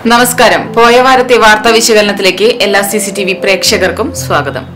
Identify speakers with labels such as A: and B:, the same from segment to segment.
A: നമസ്കാരം പോയ വാരത്തെ വാർത്താ വിശകലനത്തിലേക്ക് എല്ലാ സി സി ടി വി പ്രേക്ഷകർക്കും സ്വാഗതം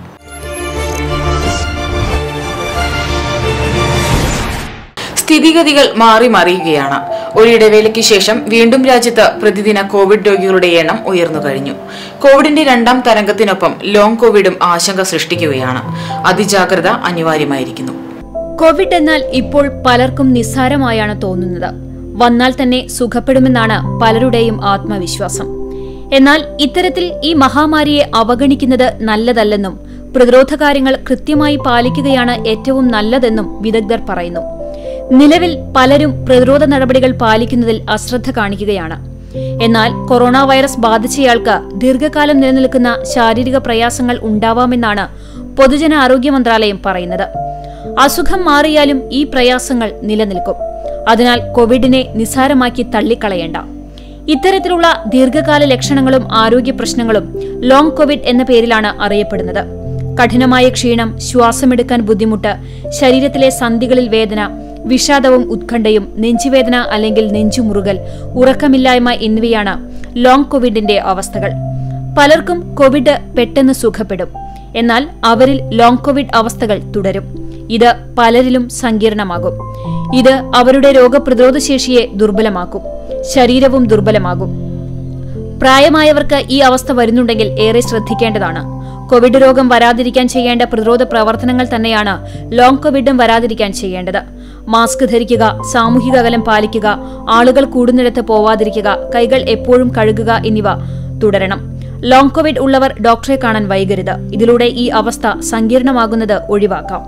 A: സ്ഥിതിഗതികൾ മാറി മറിയുകയാണ് ഒരിടവേളയ്ക്ക് ശേഷം വീണ്ടും രാജ്യത്ത് പ്രതിദിന കോവിഡ് രോഗികളുടെ എണ്ണം ഉയർന്നു കഴിഞ്ഞു കോവിഡിന്റെ രണ്ടാം തരംഗത്തിനൊപ്പം ലോങ് കോവിഡും ആശങ്ക സൃഷ്ടിക്കുകയാണ് അതിജാഗ്രത അനിവാര്യമായിരിക്കുന്നു
B: കോവിഡ് എന്നാൽ ഇപ്പോൾ പലർക്കും നിസ്സാരമായാണ് തോന്നുന്നത് വന്നാൽ തന്നെ സുഖപ്പെടുമെന്നാണ് പലരുടെയും ആത്മവിശ്വാസം എന്നാൽ ഇത്തരത്തിൽ ഈ മഹാമാരിയെ അവഗണിക്കുന്നത് നല്ലതല്ലെന്നും പ്രതിരോധ കാര്യങ്ങൾ കൃത്യമായി പാലിക്കുകയാണ് ഏറ്റവും നല്ലതെന്നും വിദഗ്ധർ പറയുന്നു നിലവിൽ പലരും പ്രതിരോധ നടപടികൾ പാലിക്കുന്നതിൽ അശ്രദ്ധ കാണിക്കുകയാണ് എന്നാൽ കൊറോണ വൈറസ് ബാധിച്ചയാൾക്ക് ദീർഘകാലം നിലനിൽക്കുന്ന ശാരീരിക പ്രയാസങ്ങൾ ഉണ്ടാവാമെന്നാണ് പൊതുജനാരോഗ്യ മന്ത്രാലയം പറയുന്നത് അസുഖം മാറിയാലും ഈ പ്രയാസങ്ങൾ നിലനിൽക്കും അതിനാൽ കോവിഡിനെ നിസ്സാരമാക്കി തള്ളിക്കളയേണ്ട ഇത്തരത്തിലുള്ള ദീർഘകാല ലക്ഷണങ്ങളും ആരോഗ്യ പ്രശ്നങ്ങളും ലോങ് കോവിഡ് എന്ന പേരിലാണ് അറിയപ്പെടുന്നത് കഠിനമായ ക്ഷീണം ശ്വാസമെടുക്കാൻ ബുദ്ധിമുട്ട് ശരീരത്തിലെ സന്ധികളിൽ വേദന വിഷാദവും ഉത്കണ്ഠയും നെഞ്ചുവേദന അല്ലെങ്കിൽ നെഞ്ചുമുറുകൽ ഉറക്കമില്ലായ്മ എന്നിവയാണ് ലോങ് കോവിഡിന്റെ അവസ്ഥകൾ പലർക്കും കോവിഡ് പെട്ടെന്ന് സുഖപ്പെടും എന്നാൽ അവരിൽ ലോങ് കോവിഡ് അവസ്ഥകൾ തുടരും ഇത് പലരിലും സങ്കീർണമാകും ഇത് അവരുടെ രോഗപ്രതിരോധ ശേഷിയെ ദുർബലമാക്കും ശരീരവും ദുർബലമാകും പ്രായമായവർക്ക് ഈ അവസ്ഥ വരുന്നുണ്ടെങ്കിൽ ഏറെ ശ്രദ്ധിക്കേണ്ടതാണ് കോവിഡ് രോഗം വരാതിരിക്കാൻ ചെയ്യേണ്ട പ്രതിരോധ പ്രവർത്തനങ്ങൾ തന്നെയാണ് ലോങ് കോവിഡും വരാതിരിക്കാൻ ചെയ്യേണ്ടത് മാസ്ക് ധരിക്കുക സാമൂഹിക അകലം പാലിക്കുക ആളുകൾ കൂടുന്നിടത്ത് പോവാതിരിക്കുക കൈകൾ എപ്പോഴും കഴുകുക എന്നിവ തുടരണം ലോങ് കോവിഡ് ഉള്ളവർ ഡോക്ടറെ കാണാൻ വൈകരുത് ഇതിലൂടെ ഈ അവസ്ഥ സങ്കീർണമാകുന്നത് ഒഴിവാക്കാം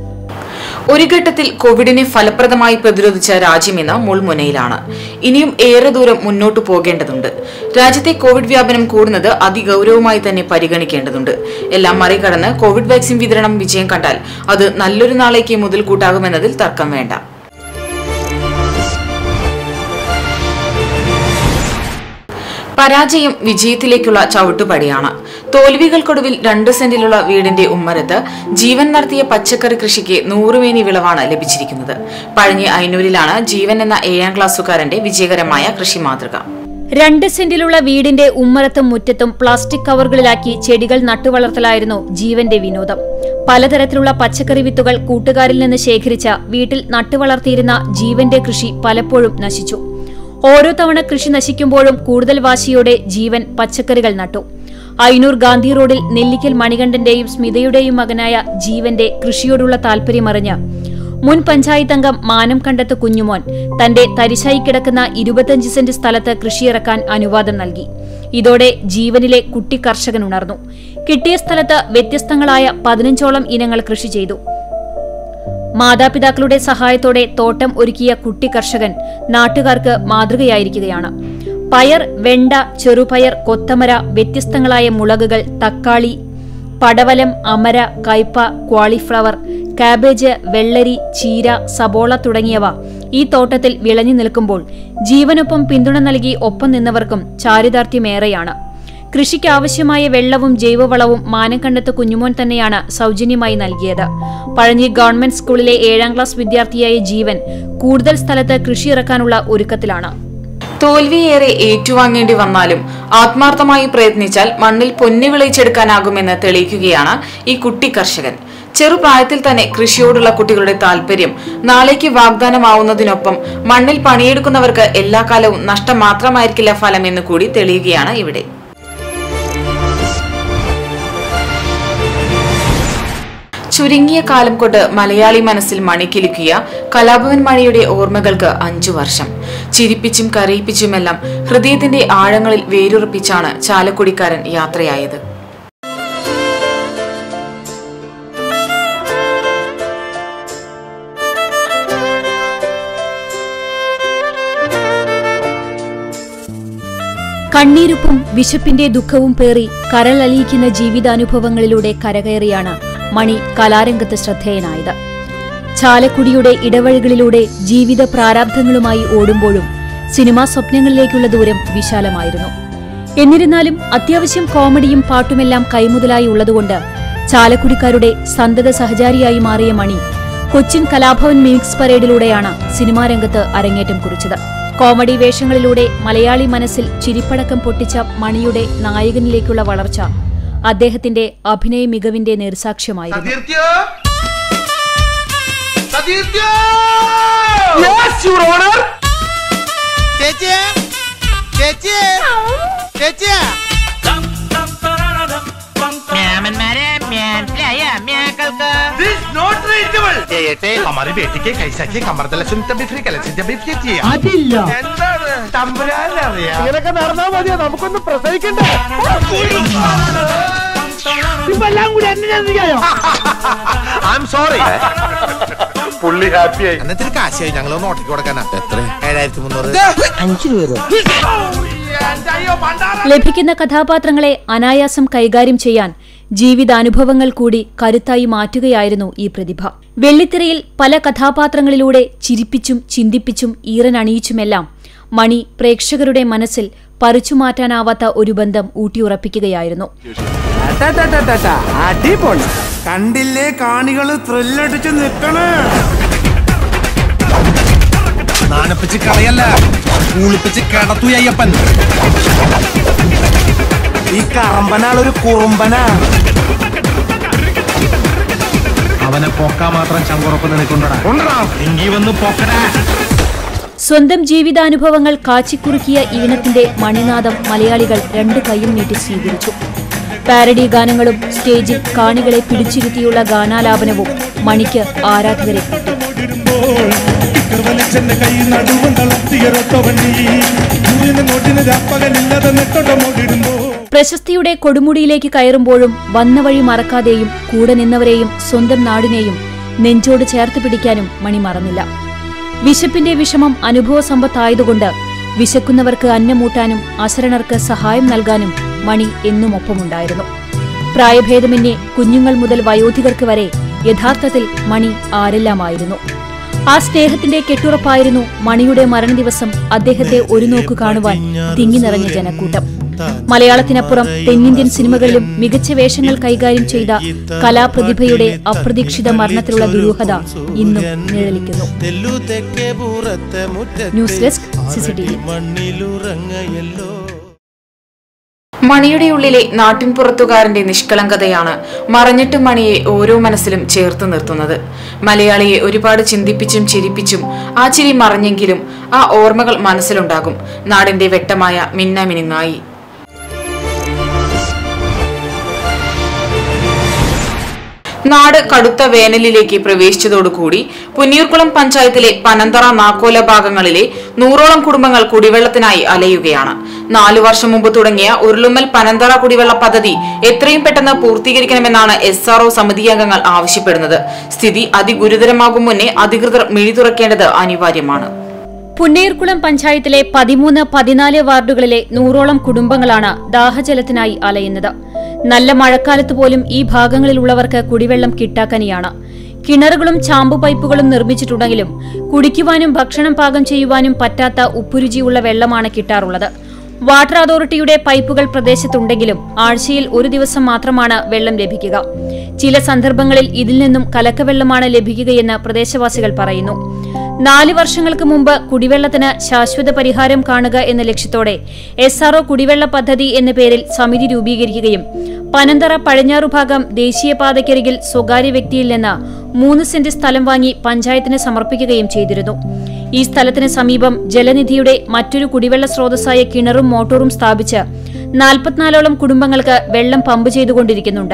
A: ഒരു ഘട്ടത്തിൽ കോവിഡിനെ ഫലപ്രദമായി പ്രതിരോധിച്ച രാജ്യം ഇന്ന് മുൾമുനയിലാണ് ഇനിയും ഏറെ ദൂരം മുന്നോട്ടു പോകേണ്ടതുണ്ട് രാജ്യത്തെ കോവിഡ് വ്യാപനം കൂടുന്നത് അതിഗൌരവമായി തന്നെ പരിഗണിക്കേണ്ടതുണ്ട് എല്ലാം മറികടന്ന് കോവിഡ് വാക്സിൻ വിതരണം വിജയം കണ്ടാൽ അത് നല്ലൊരു നാളേക്ക് മുതൽക്കൂട്ടാകുമെന്നതിൽ തർക്കം വേണ്ട പരാജയം വിജയത്തിലേക്കുള്ള ചവിട്ടുപടിയാണ് തോൽവികൾക്കൊടുവിൽ രണ്ട് സെന്റിലുള്ള വീടിന്റെ ഉമ്മരത്ത് ജീവൻ നടത്തിയ പച്ചക്കറി കൃഷിക്ക് നൂറുമേനി വിളവാണ് ലഭിച്ചിരിക്കുന്നത് പഴഞ്ഞി അയനൂരിലാണ് ജീവൻ എന്ന ഏഴാം ക്ലാസ്സുകാരന്റെ വിജയകരമായ കൃഷി മാതൃക
B: രണ്ട് സെന്റിലുള്ള വീടിന്റെ ഉമ്മറത്തും മുറ്റത്തും പ്ലാസ്റ്റിക് കവറുകളിലാക്കി ചെടികൾ നട്ടുവളർത്തലായിരുന്നു ജീവന്റെ വിനോദം പലതരത്തിലുള്ള പച്ചക്കറി വിത്തുകൾ കൂട്ടുകാരിൽ നിന്ന് ശേഖരിച്ച വീട്ടിൽ നട്ടുവളർത്തിയിരുന്ന ജീവന്റെ കൃഷി പലപ്പോഴും നശിച്ചു ഓരോ തവണ കൃഷി നശിക്കുമ്പോഴും കൂടുതൽ വാശിയോടെ ജീവൻ പച്ചക്കറികൾ നട്ടു അയ്നൂർ ഗാന്ധി റോഡിൽ നെല്ലിക്കൽ മണികണ്ഠന്റെയും സ്മിതയുടെയും മകനായ ജീവന്റെ കൃഷിയോടുള്ള താൽപര്യമറിഞ്ഞ് മുൻ പഞ്ചായത്ത് അംഗം മാനം കണ്ടത്ത് കുഞ്ഞുമോൻ തന്റെ തരിശായി കിടക്കുന്ന ഇരുപത്തിയഞ്ച് സെന്റ് സ്ഥലത്ത് കൃഷിയിറക്കാൻ അനുവാദം നൽകി ഇതോടെ ജീവനിലെ കുട്ടി കർഷകൻ ഉണർന്നു കിട്ടിയ സ്ഥലത്ത് വ്യത്യസ്തങ്ങളായ പതിനഞ്ചോളം ഇനങ്ങൾ കൃഷി ചെയ്തു മാതാപിതാക്കളുടെ സഹായത്തോടെ തോട്ടം ഒരുക്കിയ കുട്ടി കർഷകൻ നാട്ടുകാർക്ക് മാതൃകയായിരിക്കുകയാണ് പയർ വെണ്ട ചെറുപയർ കൊത്തമര വ്യത്യസ്തങ്ങളായ മുളകുകൾ തക്കാളി പടവലം അമര കയ്പ ക്വാളിഫ്ലവർ കാബേജ് വെള്ളരി ചീര സബോള തുടങ്ങിയവ ഈ തോട്ടത്തിൽ വിളഞ്ഞു നിൽക്കുമ്പോൾ ജീവനൊപ്പം പിന്തുണ നൽകി ഒപ്പം നിന്നവർക്കും ചാരിതാർത്ഥ്യമേറെയാണ് കൃഷിക്ക് ആവശ്യമായ വെള്ളവും ജൈവവളവും മാനക്കണ്ടത്ത് കുഞ്ഞുമോൻ തന്നെയാണ് സൗജന്യമായി നൽകിയത് പഴഞ്ഞി ഗവൺമെന്റ് സ്കൂളിലെ ഏഴാം ക്ലാസ് വിദ്യാർത്ഥിയായ ജീവൻ കൂടുതൽ സ്ഥലത്ത് കൃഷിയിറക്കാനുള്ള ഒരുക്കത്തിലാണ്
A: തോൽവിയേറെ ഏറ്റുവാങ്ങേണ്ടി വന്നാലും ആത്മാർത്ഥമായി പ്രയത്നിച്ചാൽ മണ്ണിൽ പൊന്നി വിളയിച്ചെടുക്കാനാകുമെന്ന് തെളിയിക്കുകയാണ് ഈ കുട്ടി കർഷകൻ ചെറുപ്രായത്തിൽ തന്നെ കൃഷിയോടുള്ള കുട്ടികളുടെ താല്പര്യം നാളേക്ക് വാഗ്ദാനമാവുന്നതിനൊപ്പം മണ്ണിൽ പണിയെടുക്കുന്നവർക്ക് എല്ലാ കാലവും നഷ്ടം മാത്രമായിരിക്കില്ല ഫലം എന്ന് കൂടി തെളിയുകയാണ് ഇവിടെ ചുരുങ്ങിയ കാലം കൊണ്ട് മലയാളി മനസ്സിൽ മണിക്കിലുക്കിയ കലാഭവൻ മണിയുടെ ഓർമ്മകൾക്ക് അഞ്ചു വർഷം ചിരിപ്പിച്ചും കരയിപ്പിച്ചുമെല്ലാം ഹൃദയത്തിന്റെ ആഴങ്ങളിൽ വേരുറപ്പിച്ചാണ് ചാലക്കുടിക്കാരൻ യാത്രയായത്
B: കണ്ണീരുപ്പും വിശപ്പിന്റെ ദുഃഖവും പേറി കരളലിയിക്കുന്ന ജീവിതാനുഭവങ്ങളിലൂടെ കരകയറിയാണ് മണി കലാരംഗത്ത് ശ്രദ്ധേയനായത് ചാലക്കുടിയുടെ ഇടവഴികളിലൂടെ ജീവിത പ്രാരാബ്ധങ്ങളുമായി ഓടുമ്പോഴും സിനിമാ സ്വപ്നങ്ങളിലേക്കുള്ള ദൂരം വിശാലമായിരുന്നു എന്നിരുന്നാലും അത്യാവശ്യം കോമഡിയും പാട്ടുമെല്ലാം കൈമുതലായി ഉള്ളതുകൊണ്ട് ചാലക്കുടിക്കാരുടെ സന്തത സഹചാരിയായി മാറിയ മണി കൊച്ചിൻ കലാഭവൻ മിമിക്സ് പരേഡിലൂടെയാണ് സിനിമാ രംഗത്ത് അരങ്ങേറ്റം കുറിച്ചത് കോമഡി വേഷങ്ങളിലൂടെ മലയാളി മനസ്സിൽ ചിരിപ്പടക്കം പൊട്ടിച്ച മണിയുടെ നായകനിലേക്കുള്ള വളർച്ച അദ്ദേഹത്തിന്റെ അഭിനയ മികവിന്റെ നേർസാക്ഷ്യമായിരുന്നു
C: സതീർത്യോ സതീർത്യോ യെസ് യുവർ ഓണർ
D: ചേച്ചിയെ ചേച്ചിയെ ചേച്ചിയെ म्यामന്മാരെ മനസ്സിലായ മ്യാക്കൾക്ക്
C: ദിസ് നോട്ട് റീച്ചബിൾ ഏട്ടെ हमारे बेटी के कैसा के कमर दല सुन तभी फ्री कलर से जब फ्री किया അതില്ല എന്താണ് തമ്പുരാൻ അറിയാം ഇങ്ങനൊക്കെ നടന്നാ മതിയോ നമുക്കൊന്ന് പ്രസവിക്കണ്ടേ ഇപ്പൊ എല്ലാം കൂടി എന്നെ ഐ എം സോറി പുള്ളി ഹാപ്പിയായി
D: എന്നിട്ട് കാശായി ഞങ്ങൾ നോട്ടിക്ക് കൊടുക്കാനാ എത്ര ഏഴായിരത്തി മുന്നൂറ്
C: അയ്യോ പണ്ടാറ
B: ലഭിക്കുന്ന കഥാപാത്രങ്ങളെ അനായാസം കൈകാര്യം ചെയ്യാൻ ജീവിതാനുഭവങ്ങൾ കൂടി കരുത്തായി മാറ്റുകയായിരുന്നു ഈ പ്രതിഭ വെള്ളിത്തിരയിൽ പല കഥാപാത്രങ്ങളിലൂടെ ചിരിപ്പിച്ചും ചിന്തിപ്പിച്ചും ഈറനണിയിച്ചുമെല്ലാം മണി പ്രേക്ഷകരുടെ മനസ്സിൽ പറിച്ചുമാറ്റാനാവാത്ത ഒരു ബന്ധം ഊട്ടിയുറപ്പിക്കുകയായിരുന്നു
E: അടിപൊളി കണ്ടില്ലേ കാണികള് ത്രില്ലടിച്ച് നിക്കണേ
D: നാണപ്പിച്ച് കളയല്ല കൂളിപ്പിച്ച് കിടത്തു അയ്യപ്പൻ
E: ഈ കറമ്പനാളൊരു കുറുമ്പനാ
D: അവനെ പൊക്കാൻ മാത്രം ചങ്കുറപ്പ് നിനക്കുണ്ടടാ എങ്കി വന്ന് പൊക്കടാ
B: സ്വന്തം ജീവിതാനുഭവങ്ങൾ കാച്ചിക്കുറുക്കിയ ഈണത്തിന്റെ മണിനാദം മലയാളികൾ രണ്ട് കൈയും നീട്ടി സ്വീകരിച്ചു പാരഡി ഗാനങ്ങളും സ്റ്റേജിൽ കാണികളെ പിടിച്ചിരുത്തിയുള്ള ഗാനാലാപനവും മണിക്ക് ആരാധകരെ കിട്ടി
F: വലിച്ചെന്റെ കൈ നടുവും തളർത്തിയൊരൊത്ത വണ്ടി സൂര്യന് നോട്ടിന് രാപ്പകലില്ലാതെ നെട്ടോട്ടമോടിടുമ്പോ
B: പ്രശസ്തിയുടെ കൊടുമുടിയിലേക്ക് കയറുമ്പോഴും വന്ന വഴി മറക്കാതെയും കൂടെ നിന്നവരെയും സ്വന്തം നാടിനെയും നെഞ്ചോട് ചേർത്ത് പിടിക്കാനും മണി മറന്നില്ല വിശപ്പിന്റെ വിഷമം അനുഭവ സമ്പത്തായതുകൊണ്ട് വിശക്കുന്നവർക്ക് അന്നമൂട്ടാനും അശരണർക്ക് സഹായം നൽകാനും മണി എന്നും ഒപ്പമുണ്ടായിരുന്നു പ്രായഭേദമന്യേ കുഞ്ഞുങ്ങൾ മുതൽ വയോധികർക്ക് വരെ യഥാർത്ഥത്തിൽ മണി ആരെല്ലാമായിരുന്നു ആ സ്നേഹത്തിന്റെ കെട്ടുറപ്പായിരുന്നു മണിയുടെ മരണദിവസം അദ്ദേഹത്തെ ഒരു നോക്കു കാണുവാൻ തിങ്ങി നിറഞ്ഞ ജനക്കൂട്ടം മലയാളത്തിനപ്പുറം തെന്നിന്ത്യൻ സിനിമകളിലും മികച്ച വേഷങ്ങൾ കൈകാര്യം ചെയ്ത കലാപ്രതിഭയുടെ അപ്രതീക്ഷിത മരണത്തിലുള്ള ദുരൂഹത ഇന്നും നിഴലിക്കുന്നു
E: തെല്ലു തെക്കേ പൂറത്തെ മുറ്റത്തെ
B: ന്യൂസ് ഡെസ്ക് സിസിടിവി
E: മണ്ണിലുറങ്ങയല്ലോ
A: മണിയുടെ ഉള്ളിലെ നാട്ടിൻപുറത്തുകാരന്റെ നിഷ്കളങ്കതയാണ് മറഞ്ഞിട്ട് മണിയെ ഓരോ മനസ്സിലും ചേർത്ത് നിർത്തുന്നത് മലയാളിയെ ഒരുപാട് ചിന്തിപ്പിച്ചും ചിരിപ്പിച്ചും ആ ചിരി മറഞ്ഞെങ്കിലും ആ ഓർമ്മകൾ മനസ്സിലുണ്ടാകും നാടിന്റെ വെട്ടമായ മിന്നാമിനുങ്ങായി നാട് കടുത്ത വേനലിലേക്ക് പ്രവേശിച്ചതോടുകൂടി പുന്നിയൂർക്കുളം പഞ്ചായത്തിലെ പനന്തറ നാക്കോല ഭാഗങ്ങളിലെ നൂറോളം കുടുംബങ്ങൾ കുടിവെള്ളത്തിനായി അലയുകയാണ് നാലു വർഷം മുമ്പ് തുടങ്ങിയ ഉരുളുമ്മൽ പനന്തറ കുടിവെള്ള പദ്ധതി എത്രയും പെട്ടെന്ന് പൂർത്തീകരിക്കണമെന്നാണ് എസ് ആർഒ സമിതി അംഗങ്ങൾ ആവശ്യപ്പെടുന്നത് സ്ഥിതി അതിഗുരുതരമാകും മുന്നേ അധികൃതർ മിഴി തുറക്കേണ്ടത് അനിവാര്യമാണ്
B: പുന്നയൂർക്കുളം പഞ്ചായത്തിലെ പതിമൂന്ന് പതിനാല് വാർഡുകളിലെ നൂറോളം കുടുംബങ്ങളാണ് ദാഹജലത്തിനായി അലയുന്നത് നല്ല മഴക്കാലത്ത് പോലും ഈ ഭാഗങ്ങളിലുള്ളവർക്ക് കുടിവെള്ളം കിട്ടാക്കനിയാണ് കിണറുകളും ചാമ്പു പൈപ്പുകളും നിർമ്മിച്ചിട്ടുണ്ടെങ്കിലും കുടിക്കുവാനും ഭക്ഷണം പാകം ചെയ്യുവാനും പറ്റാത്ത ഉപ്പുരുചിയുള്ള വെള്ളമാണ് കിട്ടാറുള്ളത് വാട്ടർ അതോറിറ്റിയുടെ പൈപ്പുകൾ പ്രദേശത്തുണ്ടെങ്കിലും ആഴ്ചയിൽ ഒരു ദിവസം മാത്രമാണ് വെള്ളം ലഭിക്കുക ചില സന്ദർഭങ്ങളിൽ ഇതിൽ നിന്നും കലക്കവെള്ളമാണ് ലഭിക്കുകയെന്ന് പ്രദേശവാസികൾ പറയുന്നു നാല് വർഷങ്ങൾക്ക് മുമ്പ് കുടിവെള്ളത്തിന് ശാശ്വത പരിഹാരം കാണുക എന്ന ലക്ഷ്യത്തോടെ എസ് ആർഒ കുടിവെള്ള പദ്ധതി എന്ന പേരിൽ സമിതി രൂപീകരിക്കുകയും പനന്തറ പടിഞ്ഞാറു ഭാഗം ദേശീയപാതയ്ക്കരികിൽ സ്വകാര്യ വ്യക്തിയിൽ നിന്ന് മൂന്ന് സെന്റ് സ്ഥലം വാങ്ങി പഞ്ചായത്തിന് സമർപ്പിക്കുകയും ചെയ്തിരുന്നു ഈ സ്ഥലത്തിന് സമീപം ജലനിധിയുടെ മറ്റൊരു കുടിവെള്ള സ്രോതസ്സായ കിണറും മോട്ടോറും സ്ഥാപിച്ച് നാൽപ്പത്തിനാലോളം കുടുംബങ്ങൾക്ക് വെള്ളം പമ്പ് ചെയ്തുകൊണ്ടിരിക്കുന്നുണ്ട്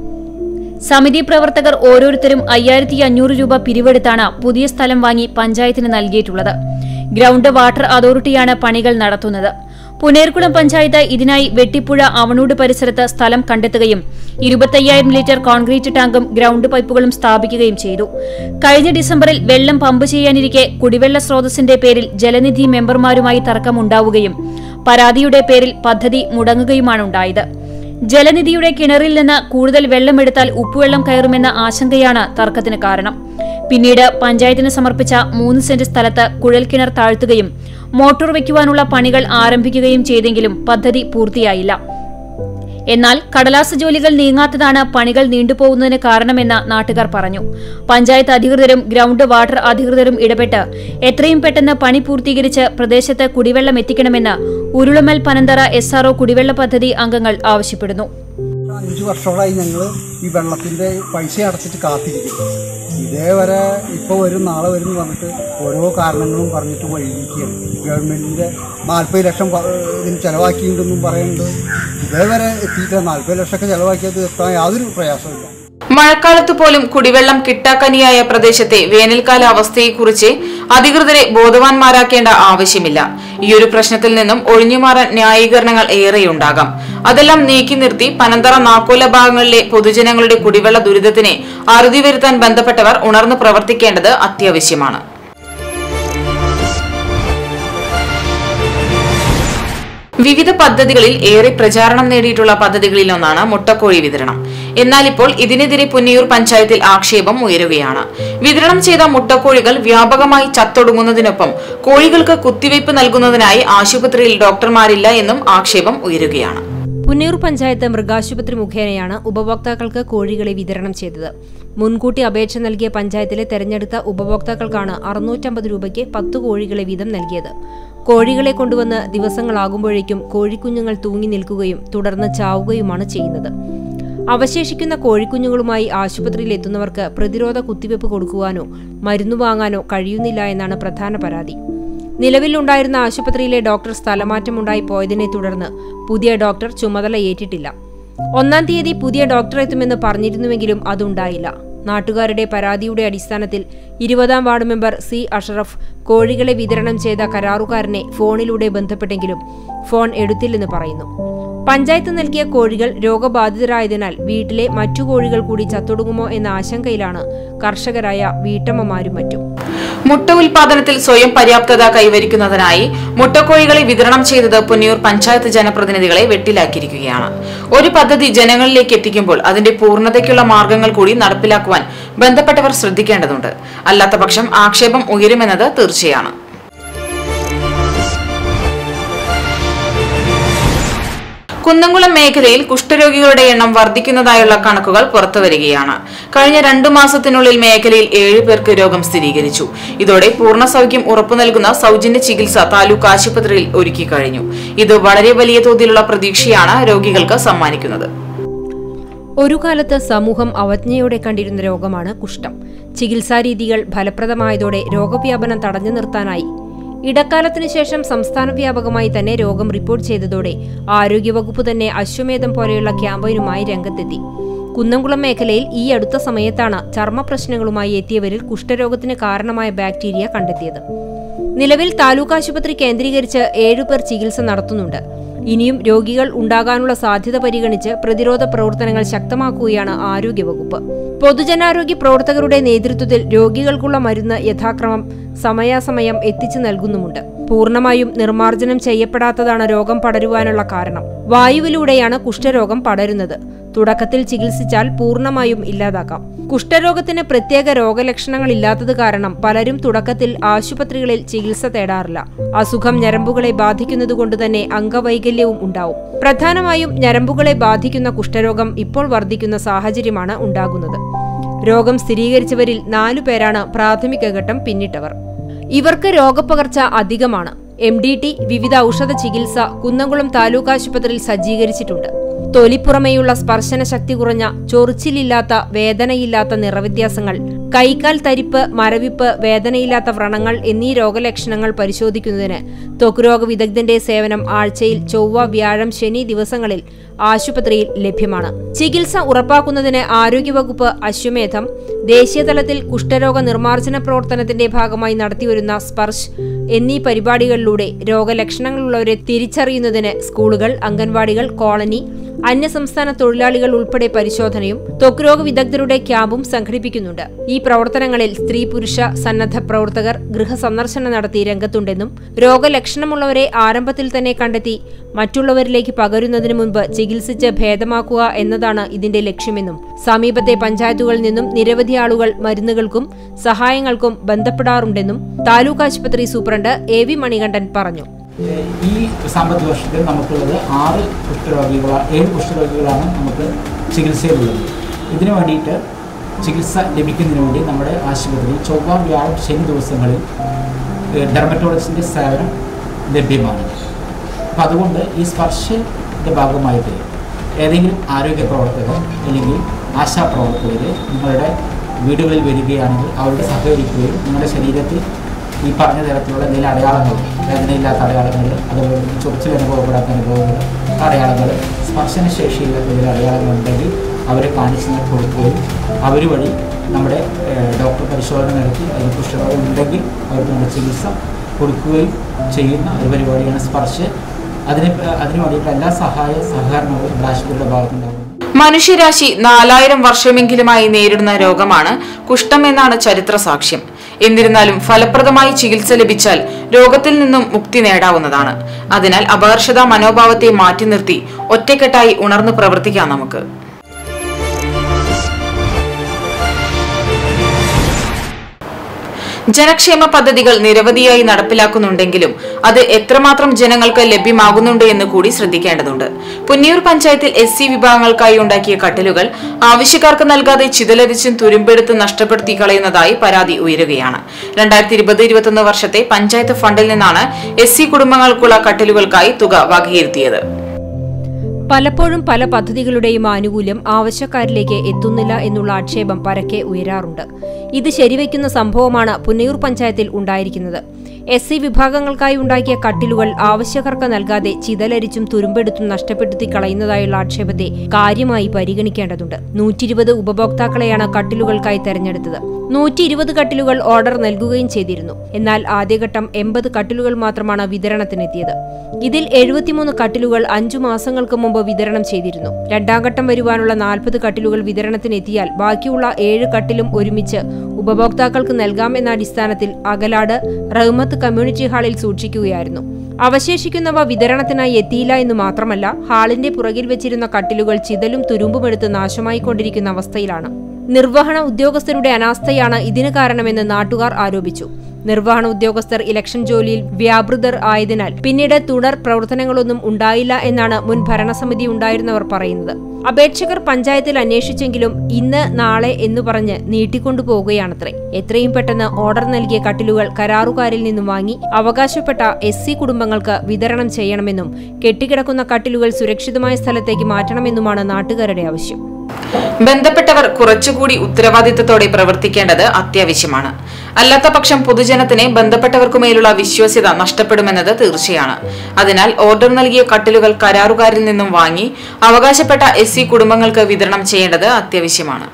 B: സമിതി പ്രവർത്തകർ ഓരോരുത്തരും അയ്യായിരത്തി അഞ്ഞൂറ് രൂപ പിരിവെടുത്താണ് പുതിയ സ്ഥലം വാങ്ങി പഞ്ചായത്തിന് നൽകിയിട്ടുള്ളത് ഗ്രൗണ്ട് വാട്ടർ അതോറിറ്റിയാണ് പണികൾ നടത്തുന്നത് പുനേർകുളം പഞ്ചായത്ത് ഇതിനായി വെട്ടിപ്പുഴ അവണൂട് പരിസരത്ത് സ്ഥലം കണ്ടെത്തുകയും ഇരുപത്തയ്യായിരം ലിറ്റർ കോൺക്രീറ്റ് ടാങ്കും ഗ്രൗണ്ട് പൈപ്പുകളും സ്ഥാപിക്കുകയും ചെയ്തു കഴിഞ്ഞ ഡിസംബറിൽ വെള്ളം പമ്പ് ചെയ്യാനിരിക്കെ കുടിവെള്ള സ്രോതസ്സിന്റെ പേരിൽ ജലനിധി മെമ്പർമാരുമായി തർക്കമുണ്ടാവുകയും പരാതിയുടെ പേരിൽ പദ്ധതി മുടങ്ങുകയുമാണുണ്ടായത് ജലനിധിയുടെ കിണറിൽ നിന്ന് കൂടുതൽ വെള്ളമെടുത്താൽ ഉപ്പുവെള്ളം കയറുമെന്ന ആശങ്കയാണ് തർക്കത്തിന് കാരണം പിന്നീട് പഞ്ചായത്തിന് സമർപ്പിച്ച മൂന്ന് സെന്റ് സ്ഥലത്ത് കുഴൽക്കിണർ താഴ്ത്തുകയും മോട്ടോർ വയ്ക്കുവാനുള്ള പണികൾ ആരംഭിക്കുകയും ചെയ്തെങ്കിലും പദ്ധതി പൂർത്തിയായില്ല എന്നാൽ കടലാസ് ജോലികൾ നീങ്ങാത്തതാണ് പണികൾ നീണ്ടുപോകുന്നതിന് കാരണമെന്ന് നാട്ടുകാർ പറഞ്ഞു പഞ്ചായത്ത് അധികൃതരും ഗ്രൗണ്ട് വാട്ടർ അധികൃതരും ഇടപെട്ട് എത്രയും പെട്ടെന്ന് പണി പൂർത്തീകരിച്ച് പ്രദേശത്ത് കുടിവെള്ളം എത്തിക്കണമെന്ന് ഉരുളമൽ പനന്തറ എസ് ആർഒ കുടിവെള്ള പദ്ധതി അംഗങ്ങൾ ആവശ്യപ്പെടുന്നു
G: അഞ്ച് വർഷങ്ങളായി ഞങ്ങൾ ഈ വെള്ളത്തിന്റെ പൈസ അടച്ചിട്ട് കാത്തിരിക്കും ഇതേവരെ ഇപ്പോൾ വരും നാളെ വരും എന്ന് പറഞ്ഞിട്ട് ഓരോ കാരണങ്ങളും പറഞ്ഞിട്ട് വൈകിക്കുകയാണ് ഗവൺമെന്റിന്റെ നാൽപ്പത് ലക്ഷം പ- ഇതിന് ചെലവാക്കിയിട്ടുണ്ടെന്നും പറയുന്നുണ്ട് ഇതേവരെ എത്തിയിട്ട് നാൽപ്പത് ലക്ഷമൊക്കെ ചെലവാക്കിയത് എത്താൻ യാതൊരു പ്രയാസമില്ല
A: മഴക്കാലത്ത് പോലും കുടിവെള്ളം കിട്ടാക്കനിയായ പ്രദേശത്തെ വേനൽക്കാല അവസ്ഥയെക്കുറിച്ച് അധികൃതരെ ബോധവാന്മാരാക്കേണ്ട ആവശ്യമില്ല ഈയൊരു പ്രശ്നത്തിൽ നിന്നും ഒഴിഞ്ഞുമാറാൻ ന്യായീകരണങ്ങൾ ഏറെയുണ്ടാകാം അതെല്ലാം നീക്കി നിർത്തി പനന്തറ നാക്കോല ഭാഗങ്ങളിലെ പൊതുജനങ്ങളുടെ കുടിവെള്ള ദുരിതത്തിന് അറുതി വരുത്താൻ ബന്ധപ്പെട്ടവർ ഉണർന്നു പ്രവർത്തിക്കേണ്ടത് അത്യാവശ്യമാണ് വിവിധ പദ്ധതികളിൽ ഏറെ പ്രചാരണം നേടിയിട്ടുള്ള പദ്ധതികളിലൊന്നാണ് മുട്ടക്കോഴി വിതരണം എന്നാൽ ഇപ്പോൾ ഇതിനെതിരെ പുന്നിയൂർ പഞ്ചായത്തിൽ ആക്ഷേപം ഉയരുകയാണ് വിതരണം ചെയ്ത മുട്ടക്കോഴികൾ വ്യാപകമായി ചത്തൊടുങ്ങുന്നതിനൊപ്പം കോഴികൾക്ക് കുത്തിവയ്പ് നൽകുന്നതിനായി ആശുപത്രിയിൽ ഡോക്ടർമാരില്ല എന്നും ആക്ഷേപം ഉയരുകയാണ്
H: പുന്നയൂർ പഞ്ചായത്ത് മൃഗാശുപത്രി മുഖേനയാണ് ഉപഭോക്താക്കൾക്ക് കോഴികളെ വിതരണം ചെയ്തത് മുൻകൂട്ടി അപേക്ഷ നൽകിയ പഞ്ചായത്തിലെ തെരഞ്ഞെടുത്ത ഉപഭോക്താക്കൾക്കാണ് അറുന്നൂറ്റമ്പത് രൂപയ്ക്ക് പത്ത് കോഴികളെ വീതം നൽകിയത് കോഴികളെ കൊണ്ടുവന്ന് ദിവസങ്ങളാകുമ്പോഴേക്കും കോഴിക്കുഞ്ഞുങ്ങൾ തൂങ്ങി നിൽക്കുകയും തുടർന്ന് ചാവുകയുമാണ് ചെയ്യുന്നത് അവശേഷിക്കുന്ന കോഴിക്കുഞ്ഞുങ്ങളുമായി ആശുപത്രിയിൽ എത്തുന്നവർക്ക് പ്രതിരോധ കുത്തിവയ്പ് കൊടുക്കുവാനോ മരുന്നു വാങ്ങാനോ കഴിയുന്നില്ല എന്നാണ് പ്രധാന പരാതി നിലവിലുണ്ടായിരുന്ന ആശുപത്രിയിലെ ഡോക്ടർ സ്ഥലമാറ്റമുണ്ടായി പോയതിനെ തുടർന്ന് പുതിയ ഡോക്ടർ ചുമതല ഏറ്റിട്ടില്ല ഒന്നാം തീയതി പുതിയ ഡോക്ടർ എത്തുമെന്ന് പറഞ്ഞിരുന്നുവെങ്കിലും അതുണ്ടായില്ല നാട്ടുകാരുടെ പരാതിയുടെ അടിസ്ഥാനത്തിൽ ഇരുപതാം വാർഡ് മെമ്പർ സി അഷറഫ് കോഴികളെ വിതരണം ചെയ്ത കരാറുകാരനെ ഫോണിലൂടെ ബന്ധപ്പെട്ടെങ്കിലും ഫോൺ എടുത്തില്ലെന്ന് പറയുന്നു പഞ്ചായത്ത് നൽകിയ കോഴികൾ രോഗബാധിതരായതിനാൽ വീട്ടിലെ മറ്റു കോഴികൾ കൂടി ചത്തൊടുങ്ങുമോ എന്ന ആശങ്കയിലാണ് കർഷകരായ വീട്ടമ്മമാരും മറ്റും
A: മുട്ട ഉൽപാദനത്തിൽ സ്വയം പര്യാപ്തത കൈവരിക്കുന്നതിനായി മുട്ടക്കോഴികളെ വിതരണം ചെയ്തത് പുന്നിയൂർ പഞ്ചായത്ത് ജനപ്രതിനിധികളെ വെട്ടിലാക്കിയിരിക്കുകയാണ് ഒരു പദ്ധതി ജനങ്ങളിലേക്ക് എത്തിക്കുമ്പോൾ അതിന്റെ പൂർണ്ണതയ്ക്കുള്ള മാർഗങ്ങൾ കൂടി നടപ്പിലാക്കുവാൻ ബന്ധപ്പെട്ടവർ ശ്രദ്ധിക്കേണ്ടതുണ്ട് അല്ലാത്തപക്ഷം ആക്ഷേപം ഉയരുമെന്നത് തീർച്ചയാണ് കുന്നംകുളം മേഖലയിൽ കുഷ്ഠരോഗികളുടെ എണ്ണം വർദ്ധിക്കുന്നതായുള്ള കണക്കുകൾ പുറത്തുവരികയാണ് കഴിഞ്ഞ രണ്ടു മാസത്തിനുള്ളിൽ മേഖലയിൽ ഏഴ് പേർക്ക് രോഗം സ്ഥിരീകരിച്ചു ഇതോടെ പൂർണ്ണ സൗഖ്യം ഉറപ്പു നൽകുന്ന സൗജന്യ ചികിത്സ താലൂക്ക് ആശുപത്രിയിൽ ഒരുക്കി കഴിഞ്ഞു ഇത് വളരെ വലിയ തോതിലുള്ള പ്രതീക്ഷയാണ് രോഗികൾക്ക് സമ്മാനിക്കുന്നത്
H: ഒരു കാലത്ത് സമൂഹം അവജ്ഞയോടെ കണ്ടിരുന്ന രോഗമാണ് കുഷ്ഠം ചികിത്സാരീതികൾ ഫലപ്രദമായതോടെ രോഗവ്യാപനം തടഞ്ഞു നിർത്താനായി ഇടക്കാലത്തിനു ശേഷം സംസ്ഥാന വ്യാപകമായി തന്നെ രോഗം റിപ്പോർട്ട് ചെയ്തതോടെ ആരോഗ്യവകുപ്പ് തന്നെ അശ്വമേധം പോലെയുള്ള ക്യാമ്പയിനുമായി രംഗത്തെത്തി കുന്നംകുളം മേഖലയിൽ ഈ അടുത്ത സമയത്താണ് ചർമ്മ പ്രശ്നങ്ങളുമായി എത്തിയവരിൽ കുഷ്ഠരോഗത്തിന് കാരണമായ ബാക്ടീരിയ കണ്ടെത്തിയത് നിലവിൽ താലൂക്ക് ആശുപത്രി കേന്ദ്രീകരിച്ച് ഏഴുപേർ ചികിത്സ നടത്തുന്നുണ്ട് ഇനിയും രോഗികൾ ഉണ്ടാകാനുള്ള സാധ്യത പരിഗണിച്ച് പ്രതിരോധ പ്രവർത്തനങ്ങൾ ശക്തമാക്കുകയാണ് ആരോഗ്യവകുപ്പ് പൊതുജനാരോഗ്യ പ്രവർത്തകരുടെ നേതൃത്വത്തിൽ രോഗികൾക്കുള്ള മരുന്ന് യഥാക്രമം സമയാസമയം എത്തിച്ചു നൽകുന്നുമുണ്ട് പൂർണ്ണമായും നിർമ്മാർജ്ജനം ചെയ്യപ്പെടാത്തതാണ് രോഗം പടരുവാനുള്ള കാരണം വായുവിലൂടെയാണ് കുഷ്ഠരോഗം പടരുന്നത് തുടക്കത്തിൽ ചികിത്സിച്ചാൽ പൂർണ്ണമായും ഇല്ലാതാക്കാം കുഷ്ഠരോഗത്തിന് പ്രത്യേക രോഗലക്ഷണങ്ങളില്ലാത്തത് കാരണം പലരും തുടക്കത്തിൽ ആശുപത്രികളിൽ ചികിത്സ തേടാറില്ല അസുഖം ഞരമ്പുകളെ ബാധിക്കുന്നതുകൊണ്ട് തന്നെ അംഗവൈകല്യവും ഉണ്ടാവും പ്രധാനമായും ഞരമ്പുകളെ ബാധിക്കുന്ന കുഷ്ഠരോഗം ഇപ്പോൾ വർദ്ധിക്കുന്ന സാഹചര്യമാണ് ഉണ്ടാകുന്നത് രോഗം സ്ഥിരീകരിച്ചവരിൽ നാലു പേരാണ് പ്രാഥമിക ഘട്ടം പിന്നിട്ടവർ ഇവർക്ക് രോഗപ്പകർച്ച അധികമാണ് എം ഡി ടി വിവിധ ഔഷധ ചികിത്സ കുന്നംകുളം താലൂക്ക് ആശുപത്രിയിൽ സജ്ജീകരിച്ചിട്ടുണ്ട് തൊലിപ്പുറമേയുള്ള സ്പർശന ശക്തി കുറഞ്ഞ ചൊറിച്ചിലില്ലാത്ത വേദനയില്ലാത്ത നിറവ്യത്യാസങ്ങൾ കൈക്കാൽ തരിപ്പ് മരവിപ്പ് വേദനയില്ലാത്ത വ്രണങ്ങൾ എന്നീ രോഗലക്ഷണങ്ങൾ പരിശോധിക്കുന്നതിന് ത്വക്രോഗ വിദഗ്ധന്റെ സേവനം ആഴ്ചയിൽ ചൊവ്വ വ്യാഴം ശനി ദിവസങ്ങളിൽ ആശുപത്രിയിൽ ലഭ്യമാണ് ചികിത്സ ഉറപ്പാക്കുന്നതിന് ആരോഗ്യവകുപ്പ് അശ്വമേധം ദേശീയതലത്തിൽ കുഷ്ഠരോഗ നിർമ്മാർജ്ജന പ്രവർത്തനത്തിന്റെ ഭാഗമായി നടത്തിവരുന്ന സ്പർശ് എന്നീ പരിപാടികളിലൂടെ രോഗലക്ഷണങ്ങളുള്ളവരെ തിരിച്ചറിയുന്നതിന് സ്കൂളുകൾ അംഗൻവാടികൾ കോളനി അന്യസംസ്ഥാന തൊഴിലാളികൾ ഉൾപ്പെടെ പരിശോധനയും ത്വക്രോഗ വിദഗ്ധരുടെ ക്യാമ്പും സംഘടിപ്പിക്കുന്നുണ്ട് ഈ പ്രവർത്തനങ്ങളിൽ സ്ത്രീ പുരുഷ സന്നദ്ധ പ്രവർത്തകർ ഗൃഹസന്ദർശനം നടത്തി രംഗത്തുണ്ടെന്നും രോഗലക്ഷണമുള്ളവരെ ആരംഭത്തിൽ തന്നെ കണ്ടെത്തി മറ്റുള്ളവരിലേക്ക് പകരുന്നതിന് മുൻപ് ചികിത്സിച്ച് ഭേദമാക്കുക എന്നതാണ് ഇതിന്റെ ലക്ഷ്യമെന്നും സമീപത്തെ പഞ്ചായത്തുകളിൽ നിന്നും നിരവധി ആളുകൾ മരുന്നുകൾക്കും സഹായങ്ങൾക്കും ബന്ധപ്പെടാറുണ്ടെന്നും താലൂക്ക് ആശുപത്രി സൂപ്രണ്ട് എ വി മണികണ്ഠൻ പറഞ്ഞു
I: ഏഹ് ഈ സാമ്പത്തിക വർഷത്തിൽ നമുക്കുള്ളത് ആറ് കുഷ്ഠരോഗികളാണ് ഏഴ് കുഷ്ഠരോഗികളാണ് നമുക്ക് ചികിത്സയിലുള്ളത് ഇതിനു വേണ്ടിയിട്ട് ചികിത്സ ലഭിക്കുന്നതിന് വേണ്ടി നമ്മുടെ ആശുപത്രിയിൽ ചൊവ്വ വ്യാഴം ശനി ദിവസങ്ങളിൽ ഡെർമറ്റോളജിൻ്റെ സേവനം ലഭ്യമാണ് അപ്പം അതുകൊണ്ട് ഈ സ്പർശയുടെ ഭാഗമായിട്ട് ഏതെങ്കിലും ആരോഗ്യ പ്രവർത്തകർ അല്ലെങ്കിൽ ആശാപ്രവർത്തകർ നിങ്ങളുടെ വീടുകളിൽ വരികയാണെങ്കിൽ അവരോട് സഹകരിക്കുകയും നിങ്ങളുടെ ശരീരത്തിൽ ഈ പറഞ്ഞ തരത്തിലുള്ള എന്തെങ്കിലും അടയാളങ്ങൾ വേദനയില്ലാത്ത അടയാളങ്ങൾ അതുപോലെ തന്നെ ചൊറിച്ചിൽ അനുഭവപ്പെടാത്ത അനുഭവങ്ങൾ അടയാളങ്ങൾ സ്പർശന ശേഷിയില്ലാത്ത എന്തെങ്കിലും അടയാളങ്ങൾ ഉണ്ടെങ്കിൽ അവരെ കാണിച്ച് നിങ്ങൾ കൊടുക്കുകയും അവർ വഴി നമ്മുടെ ഏഹ്, ഡോക്ടർ പരിശോധന നടത്തി അതിന് കുഷ്ഠരോഗം ഉണ്ടെങ്കിൽ അവർക്ക് നമ്മുടെ ചികിത്സ കൊടുക്കുകയും ചെയ്യുന്ന ഒരു പരിപാടിയാണ് സ്പർശ് അതിന് അതിന് വേണ്ടിയിട്ടുള്ള എല്ലാ സഹായ സഹകരണങ്ങളും നമ്മുടെ ആശുപത്രിയുടെ ഭാഗത്തുണ്ടാകും
A: മനുഷ്യരാശി നാലായിരം വർഷമെങ്കിലുമായി നേരിടുന്ന രോഗമാണ് കുഷ്ഠം എന്നാണ് ചരിത്ര സാക്ഷ്യം എന്നിരുന്നാലും ഫലപ്രദമായി ചികിത്സ ലഭിച്ചാൽ രോഗത്തിൽ നിന്നും മുക്തി നേടാവുന്നതാണ് അതിനാൽ അപകർഷതാ മനോഭാവത്തെ മാറ്റി നിർത്തി ഒറ്റക്കെട്ടായി ഉണർന്നു പ്രവർത്തിക്കാം നമുക്ക് ജനക്ഷേമ പദ്ധതികൾ നിരവധിയായി നടപ്പിലാക്കുന്നുണ്ടെങ്കിലും അത് എത്രമാത്രം ജനങ്ങൾക്ക് ലഭ്യമാകുന്നുണ്ട് എന്ന് കൂടി ശ്രദ്ധിക്കേണ്ടതുണ്ട് പുന്നിയൂർ പഞ്ചായത്തിൽ എസ് സി വിഭാഗങ്ങൾക്കായി ഉണ്ടാക്കിയ കട്ടിലുകൾ ആവശ്യക്കാർക്ക് നൽകാതെ ചിതലരിച്ചും തുരുമ്പെടുത്ത് നഷ്ടപ്പെടുത്തി കളയുന്നതായി പരാതി ഉയരുകയാണ് രണ്ടായിരത്തി ഇരുപത് ഇരുപത്തൊന്ന് വർഷത്തെ പഞ്ചായത്ത് ഫണ്ടിൽ നിന്നാണ് എസ് സി കുടുംബങ്ങൾക്കുള്ള കട്ടിലുകൾക്കായി തുക വകയിരുത്തിയത്
H: പലപ്പോഴും പല പദ്ധതികളുടെയും ആനുകൂല്യം ആവശ്യക്കാരിലേക്ക് എത്തുന്നില്ല എന്നുള്ള ആക്ഷേപം പരക്കെ ഉയരാറുണ്ട് ഇത് ശരിവയ്ക്കുന്ന സംഭവമാണ് പുന്നയൂർ പഞ്ചായത്തിൽ ഉണ്ടായിരിക്കുന്നത് എസ് സി വിഭാഗങ്ങൾക്കായി ഉണ്ടാക്കിയ കട്ടിലുകൾ ആവശ്യക്കാർക്ക് നൽകാതെ ചിതലരിച്ചും തുരുമ്പെടുത്തും നഷ്ടപ്പെടുത്തി കളയുന്നതായുള്ള ആക്ഷേപത്തെ കാര്യമായി പരിഗണിക്കേണ്ടതുണ്ട് നൂറ്റി ഇരുപത് ഉപഭോക്താക്കളെയാണ് കട്ടിലുകൾക്കായി തെരഞ്ഞെടുത്തത് നൂറ്റി ഇരുപത് കട്ടിലുകൾ ഓർഡർ നൽകുകയും ചെയ്തിരുന്നു എന്നാൽ ആദ്യഘട്ടം എൺപത് കട്ടിലുകൾ മാത്രമാണ് വിതരണത്തിനെത്തിയത് ഇതിൽ എഴുപത്തിമൂന്ന് കട്ടിലുകൾ അഞ്ചു മാസങ്ങൾക്ക് മുമ്പ് വിതരണം ചെയ്തിരുന്നു രണ്ടാം ഘട്ടം വരുവാനുള്ള നാൽപ്പത് കട്ടിലുകൾ വിതരണത്തിനെത്തിയാൽ ബാക്കിയുള്ള ഏഴ് കട്ടിലും ഒരുമിച്ച് ഉപഭോക്താക്കൾക്ക് നൽകാമെന്ന അടിസ്ഥാനത്തിൽ അകലാട് റഹ്മത്ത് കമ്മ്യൂണിറ്റി ഹാളിൽ സൂക്ഷിക്കുകയായിരുന്നു അവശേഷിക്കുന്നവ വിതരണത്തിനായി എത്തിയില്ല എന്ന് മാത്രമല്ല ഹാളിന്റെ പുറകിൽ വെച്ചിരുന്ന കട്ടിലുകൾ ചിതലും തുരുമ്പുമെടുത്ത് നാശമായിക്കൊണ്ടിരിക്കുന്ന അവസ്ഥയിലാണ് നിർവഹണ ഉദ്യോഗസ്ഥരുടെ അനാസ്ഥയാണ് ഇതിന് കാരണമെന്ന് നാട്ടുകാർ ആരോപിച്ചു നിർവഹണ ഉദ്യോഗസ്ഥർ ഇലക്ഷൻ ജോലിയിൽ വ്യാപൃതർ ആയതിനാൽ പിന്നീട് തുടർ പ്രവർത്തനങ്ങളൊന്നും ഉണ്ടായില്ല എന്നാണ് മുൻ ഭരണസമിതി ഉണ്ടായിരുന്നവർ പറയുന്നത് അപേക്ഷകർ പഞ്ചായത്തിൽ അന്വേഷിച്ചെങ്കിലും ഇന്ന് നാളെ എന്നു പറഞ്ഞ് നീട്ടിക്കൊണ്ടുപോവുകയാണത്രേ എത്രയും പെട്ടെന്ന് ഓർഡർ നൽകിയ കട്ടിലുകൾ കരാറുകാരിൽ നിന്നും വാങ്ങി അവകാശപ്പെട്ട എസ് സി കുടുംബങ്ങൾക്ക് വിതരണം ചെയ്യണമെന്നും കെട്ടിക്കിടക്കുന്ന കട്ടിലുകൾ സുരക്ഷിതമായ സ്ഥലത്തേക്ക് മാറ്റണമെന്നുമാണ് നാട്ടുകാരുടെ ആവശ്യം
A: ബന്ധപ്പെട്ടവർ കുറച്ചുകൂടി ഉത്തരവാദിത്തത്തോടെ പ്രവർത്തിക്കേണ്ടത് അത്യാവശ്യമാണ് അല്ലാത്ത പക്ഷം പൊതുജനത്തിന് ബന്ധപ്പെട്ടവർക്കുമേലുള്ള വിശ്വാസ്യത നഷ്ടപ്പെടുമെന്നത് തീർച്ചയാണ് അതിനാൽ ഓർഡർ നൽകിയ കട്ടിലുകൾ കരാറുകാരിൽ നിന്നും വാങ്ങി അവകാശപ്പെട്ട എസ് കുടുംബങ്ങൾക്ക് വിതരണം ചെയ്യേണ്ടത് അത്യാവശ്യമാണ്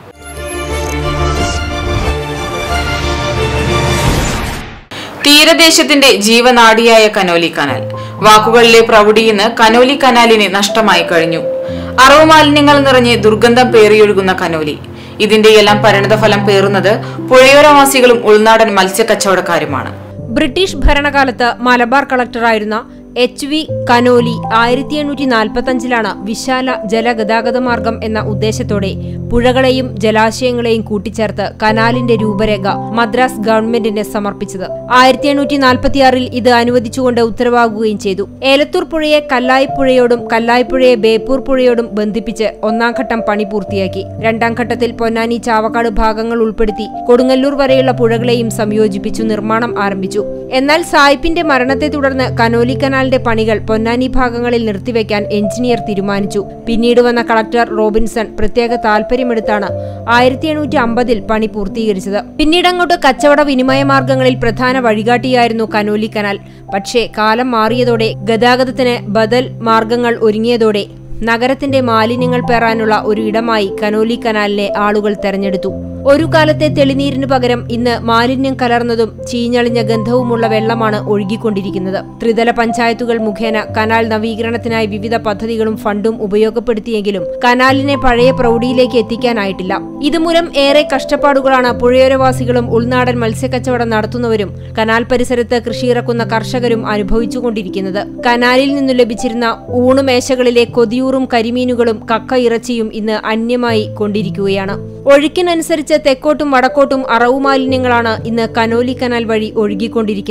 A: തീരദേശത്തിന്റെ ജീവനാഡിയായ കനോലി കനാൽ വാക്കുകളിലെ പ്രൗഢി ഇന്ന് കനോലി കനാലിന് നഷ്ടമായി കഴിഞ്ഞു അറവ് മാലിന്യങ്ങൾ നിറഞ്ഞ് ദുർഗന്ധം പേറിയൊഴുകുന്ന കനോലി ഇതിന്റെയെല്ലാം പരിണതഫലം പേറുന്നത് പുഴയോരവാസികളും ഉൾനാടൻ മത്സ്യക്കച്ചവടക്കാരുമാണ്
H: ബ്രിട്ടീഷ് ഭരണകാലത്ത് മലബാർ കളക്ടറായിരുന്ന എച്ച് വി കനോലി ആയിരത്തി എണ്ണൂറ്റി നാൽപ്പത്തഞ്ചിലാണ് വിശാല ജലഗതാഗത മാർഗം എന്ന ഉദ്ദേശത്തോടെ പുഴകളെയും ജലാശയങ്ങളെയും കൂട്ടിച്ചേർത്ത് കനാലിന്റെ രൂപരേഖ മദ്രാസ് ഗവൺമെന്റിന് സമർപ്പിച്ചത് ആയിരത്തി എണ്ണൂറ്റി നാൽപ്പത്തിയാറിൽ ഇത് അനുവദിച്ചുകൊണ്ട് ഉത്തരവാകുകയും ചെയ്തു ഏലത്തൂർ പുഴയെ കല്ലായി പുഴയോടും കല്ലായി പുഴയെ ബേപ്പൂർ പുഴയോടും ബന്ധിപ്പിച്ച് ഒന്നാം ഘട്ടം പണി പൂർത്തിയാക്കി രണ്ടാം ഘട്ടത്തിൽ പൊന്നാനി ചാവക്കാട് ഭാഗങ്ങൾ ഉൾപ്പെടുത്തി കൊടുങ്ങല്ലൂർ വരെയുള്ള പുഴകളെയും സംയോജിപ്പിച്ചു നിർമ്മാണം ആരംഭിച്ചു എന്നാൽ സായിപ്പിന്റെ മരണത്തെ തുടർന്ന് കനോലി കനാലിന്റെ പണികൾ പൊന്നാനി ഭാഗങ്ങളിൽ നിർത്തിവെക്കാൻ എഞ്ചിനീയർ തീരുമാനിച്ചു പിന്നീട് വന്ന കളക്ടർ റോബിൻസൺ പ്രത്യേക താൽപര്യമെടുത്താണ് ആയിരത്തി എണ്ണൂറ്റി അമ്പതിൽ പണി പൂർത്തീകരിച്ചത് പിന്നീടങ്ങോട്ട് കച്ചവട വിനിമയ മാർഗങ്ങളിൽ പ്രധാന വഴികാട്ടിയായിരുന്നു കനോലി കനാൽ പക്ഷേ കാലം മാറിയതോടെ ഗതാഗതത്തിന് ബദൽ മാർഗങ്ങൾ ഒരുങ്ങിയതോടെ നഗരത്തിന്റെ മാലിന്യങ്ങൾ പേറാനുള്ള ഒരു ഇടമായി കനോലി കനാലിനെ ആളുകൾ തെരഞ്ഞെടുത്തു ഒരു കാലത്തെ തെളിനീരിനു പകരം ഇന്ന് മാലിന്യം കലർന്നതും ചീഞ്ഞളിഞ്ഞ ഗന്ധവുമുള്ള വെള്ളമാണ് ഒഴുകിക്കൊണ്ടിരിക്കുന്നത് ത്രിതല പഞ്ചായത്തുകൾ മുഖേന കനാൽ നവീകരണത്തിനായി വിവിധ പദ്ധതികളും ഫണ്ടും ഉപയോഗപ്പെടുത്തിയെങ്കിലും കനാലിനെ പഴയ പ്രൗഢിയിലേക്ക് എത്തിക്കാനായിട്ടില്ല ഇതുമൂലം ഏറെ കഷ്ടപ്പാടുകളാണ് പുഴയോരവാസികളും ഉൾനാടൻ മത്സ്യക്കച്ചവടം നടത്തുന്നവരും കനാൽ പരിസരത്ത് കൃഷിയിറക്കുന്ന കർഷകരും അനുഭവിച്ചുകൊണ്ടിരിക്കുന്നത് കനാലിൽ നിന്നു ലഭിച്ചിരുന്ന ഊണുമേശകളിലെ കൊതിയൂറും കരിമീനുകളും കക്ക ഇറച്ചിയും ഇന്ന് അന്യമായി കൊണ്ടിരിക്കുകയാണ് ഒഴുക്കിനനുസരിച്ച് തെക്കോട്ടും വടക്കോട്ടും അറവു മാലിന്യങ്ങളാണ് ഇന്ന് കനോലി കനാൽ വഴി ഒഴുകിക്കൊണ്ടിരിക്കുന്നത്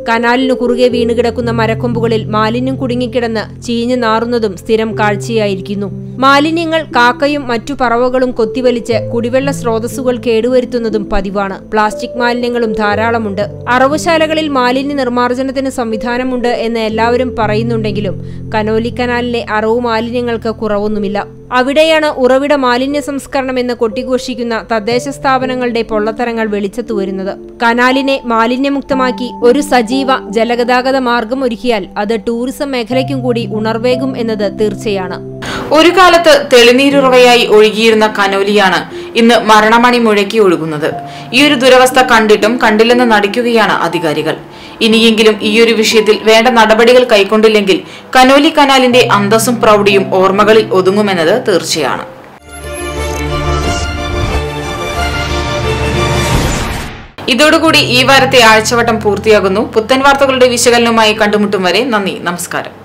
H: കനാലിനു കുറുകെ വീണുകിടക്കുന്ന മരക്കൊമ്പുകളിൽ മാലിന്യം കുടുങ്ങിക്കിടന്ന് ചീഞ്ഞു നാറുന്നതും സ്ഥിരം കാഴ്ചയായിരിക്കുന്നു മാലിന്യങ്ങൾ കാക്കയും മറ്റു പറവകളും കൊത്തിവലിച്ച് കുടിവെള്ള സ്രോതസ്സുകൾ കേടുവരുത്തുന്നതും പതിവാണ് പ്ലാസ്റ്റിക് മാലിന്യങ്ങളും ധാരാളമുണ്ട് അറവുശാലകളിൽ മാലിന്യ നിർമ്മാർജ്ജനത്തിന് സംവിധാനമുണ്ട് എന്ന് എല്ലാവരും പറയുന്നുണ്ടെങ്കിലും കനോലി കനാലിലെ അറവു മാലിന്യങ്ങൾക്ക് കുറവൊന്നുമില്ല അവിടെയാണ് ഉറവിട മാലിന്യ സംസ്കരണം എന്ന് കൊട്ടിഘോഷിക്കുന്ന തദ്ദേശ സ്ഥാപനങ്ങളുടെ പൊള്ളത്തരങ്ങൾ വെളിച്ചത്തു വരുന്നത് കനാലിനെ മാലിന്യമുക്തമാക്കി ഒരു സജീവ ജലഗതാഗത മാർഗം ഒരുക്കിയാൽ അത് ടൂറിസം മേഖലയ്ക്കും കൂടി ഉണർവേകും എന്നത് തീർച്ചയാണ്
A: ഒരു കാലത്ത് തെളിനീരുറവയായി ഒഴുകിയിരുന്ന കനോലിയാണ് ഇന്ന് മരണമണി മുഴക്കി ഒഴുകുന്നത് ഈ ഒരു ദുരവസ്ഥ കണ്ടിട്ടും കണ്ടില്ലെന്ന് നടിക്കുകയാണ് അധികാരികൾ ഇനിയെങ്കിലും ഈയൊരു വിഷയത്തിൽ വേണ്ട നടപടികൾ കൈക്കൊണ്ടില്ലെങ്കിൽ കനോലി കനാലിന്റെ അന്തസ്സും പ്രൗഢിയും ഓർമ്മകളിൽ ഒതുങ്ങുമെന്നത് തീർച്ചയാണ് ഇതോടുകൂടി ഈ വാരത്തെ ആഴ്ചവട്ടം പൂർത്തിയാകുന്നു പുത്തൻ വാർത്തകളുടെ വിശകലനവുമായി കണ്ടുമുട്ടും വരെ നന്ദി നമസ്കാരം